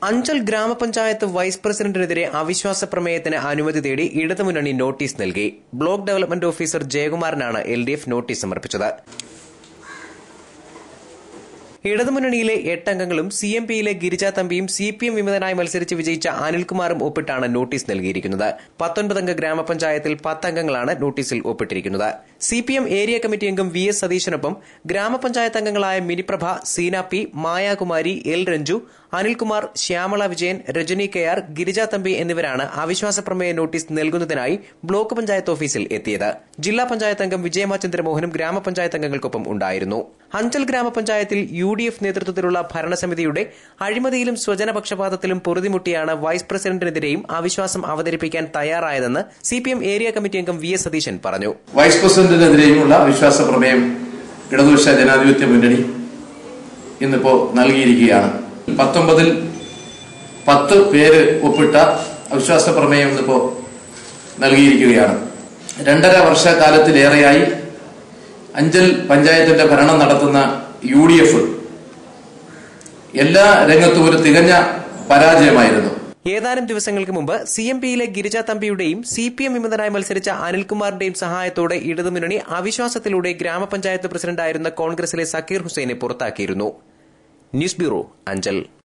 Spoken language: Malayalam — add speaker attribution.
Speaker 1: അഞ്ചൽ ഗ്രാമപഞ്ചായത്ത് വൈസ് പ്രസിഡന്റിനെതിരെ അവിശ്വാസ പ്രമേയത്തിന് അനുമതി തേടി ഇടതുമുന്നണി നോട്ടീസ് നൽകി ബ്ലോക്ക് ഡെവലപ്മെന്റ് ഓഫീസർ ജയകുമാറിനാണ് എൽ ഡി എഫ് നോട്ടീസ് സമർപ്പിച്ചത് ഇടതുമുന്നണിയിലെ എട്ടംഗങ്ങളും സി എം പിയിലെ ഗിരിജ തമ്പിയും സി പി എം വിമതനായി മത്സരിച്ച് വിജയിച്ച അനിൽകുമാറും ഒപ്പിട്ടാണ് നോട്ടീസ് നൽകിയിരിക്കുന്നത് പത്തൊൻപതംഗ ഗ്രാമപഞ്ചായത്തിൽ പത്തംഗങ്ങളാണ് നോട്ടീസിൽ ഒപ്പിട്ടിരിക്കുന്നത് C P M area committee അംഗം വി എസ് സതീശനൊപ്പം ഗ്രാമപഞ്ചായത്ത് അംഗങ്ങളായ Miniprabha Seena P Mayakumari L Ranju Anilkumar Shyamala Vijayan Rajani K R Girija Thampi എന്നിവരാണ് അവിശ്വാസ പ്രമേയ നോട്ടീസ് നൽകുന്നതിനായി ബ്ലോക്ക് പഞ്ചായത്ത് ഓഫീസിൽ എത്തിയത് ജില്ലാ പഞ്ചായത്ത് അംഗം വിജയമ ചന്ദ്രമോഹനും ഗ്രാമപഞ്ചായത്ത് അംഗങ്ങൾക്കൊപ്പം ഉണ്ടായിരുന്നു അഞ്ചൽ ഗ്രാമപഞ്ചായത്തിൽ യു ഡി എഫ് നേതൃത്വത്തിലുള്ള ഭരണസമിതിയുടെ അഴിമതിയിലും സ്വജനപക്ഷപാതത്തിലും പൊറുതിമുട്ടിയാണ് വൈസ് പ്രസിഡന്റിനെതിരെയും അവിശ്വാസം അവതരിപ്പിക്കാൻ തയ്യാറായതെന്ന് C P M area committee അംഗം വി എസ് സതീശൻ പറഞ്ഞു
Speaker 2: വൈസ് പ്രസിഡന്റിനെതിരെയുമുള്ള അവിശ്വാസ പ്രമേയം ഇടതുപക്ഷ ജനാധിപത്യ മുന്നണി ഇന്നിപ്പോ നൽകിയിരിക്കുകയാണ് പത്തൊമ്പതിൽ പത്ത് പേര് ഒപ്പിട്ട അവിശ്വാസ പ്രമേയം ഇന്നിപ്പോ നൽകിയിരിക്കുകയാണ് രണ്ടര വർഷക്കാലത്തിലേറെയായി അഞ്ചൽ പഞ്ചായത്തിന്റെ ഭരണം നടത്തുന്ന യു ഡി എഫ് എല്ലാ രംഗത്തും ഒരു തികഞ്ഞ പരാജയമായിരുന്നു
Speaker 1: ഏതാനും ദിവസങ്ങൾക്ക് മുമ്പ് സി എം പിയിലെ ഗിരിജ തമ്പിയുടെയും സി പി എം വിമതനായി മത്സരിച്ച അനിൽകുമാറിന്റെയും സഹായത്തോടെ ഇടതുമുന്നണി അവിശ്വാസത്തിലൂടെ ഗ്രാമപഞ്ചായത്ത് പ്രസിഡന്റായിരുന്ന കോൺഗ്രസിലെ സക്കീർ ഹുസൈനെ പുറത്താക്കിയിരുന്നു ന്യൂസ് ബ്യൂറോ അഞ്ചൽ